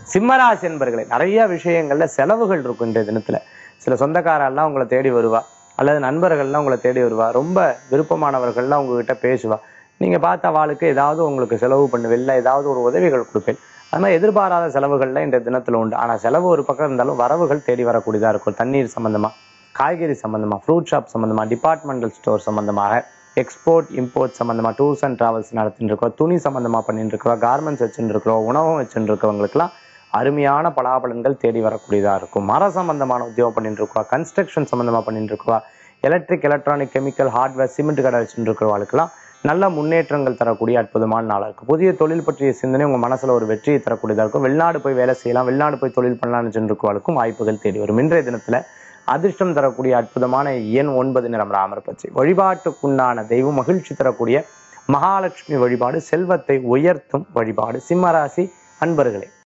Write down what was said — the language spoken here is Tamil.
சிம்மராசி என்பர்களே நிறைய விஷயங்கள்ல செலவுகள் இருக்கும் இன்றைய தினத்துல சில சொந்தக்காரெல்லாம் உங்களை தேடி வருவா அல்லது நண்பர்கள்லாம் உங்களை தேடி வருவா ரொம்ப விருப்பமானவர்கள்லாம் உங்ககிட்ட பேசுவா நீங்க பார்த்த வாளுக்கு ஏதாவது உங்களுக்கு செலவு பண்ணுவில்லை ஏதாவது ஒரு உதவிகள் கொடுப்பேன் அது மாதிரி எதிர்பாராத செலவுகள்ல இந்த தினத்துல உண்டு ஆனா செலவு ஒரு பக்கம் இருந்தாலும் வரவுகள் தேடி வரக்கூடியதா இருக்கும் தண்ணீர் சம்பந்தமா காய்கறி சம்பந்தமா ஃப்ரூட் ஷாப் சம்பந்தமா டிபார்ட்மெண்டல் ஸ்டோர் சம்பந்தமாக எக்ஸ்போர்ட் இம்போர்ட் சம்பந்தமா டூர்ஸ் அண்ட் டிராவல்ஸ் நடத்திட்டு இருக்கோம் துணி சம்பந்தமா பண்ணிட்டு இருக்கிறோம் கார்மெண்ட்ஸ் வச்சுட்டு இருக்கிறோம் உணவும் வச்சுட்டு இருக்கவங்களுக்குலாம் அருமையான பலாபலன்கள் தேடி வரக்கூடியதா இருக்கும் மர சம்பந்தமான உத்தியோகம் பண்ணிட்டு இருக்கோம் கன்ஸ்ட்ரக்ஷன் சம்பந்தமா பண்ணிட்டு இருக்கோம் electric electronic chemical hardware cement கடை வச்சுட்டு இருக்கிறவங்களுக்குலாம் நல்ல முன்னேற்றங்கள் தரக்கூடிய அற்புதமான நாளாக இருக்கும் புதிய தொழில் பற்றிய சிந்தனை உங்க மனசுல ஒரு வெற்றியை தரக்கூடியதா இருக்கும் வெளிநாடு போய் வேலை செய்யலாம் வெளிநாடு போய் தொழில் பண்ணலாம்னு சென்றிருக்கவளுக்கும் வாய்ப்புகள் தேடி வரும் இன்றைய தினத்துல அதிர்ஷ்டம் தரக்கூடிய அற்புதமான எண் ஒன்பது நிறம் ராமர் பச்சை வழிபாட்டுக்குண்டான தெய்வம் மகிழ்ச்சி தரக்கூடிய மகாலட்சுமி வழிபாடு செல்வத்தை உயர்த்தும் வழிபாடு சிம்மராசி அன்பர்களே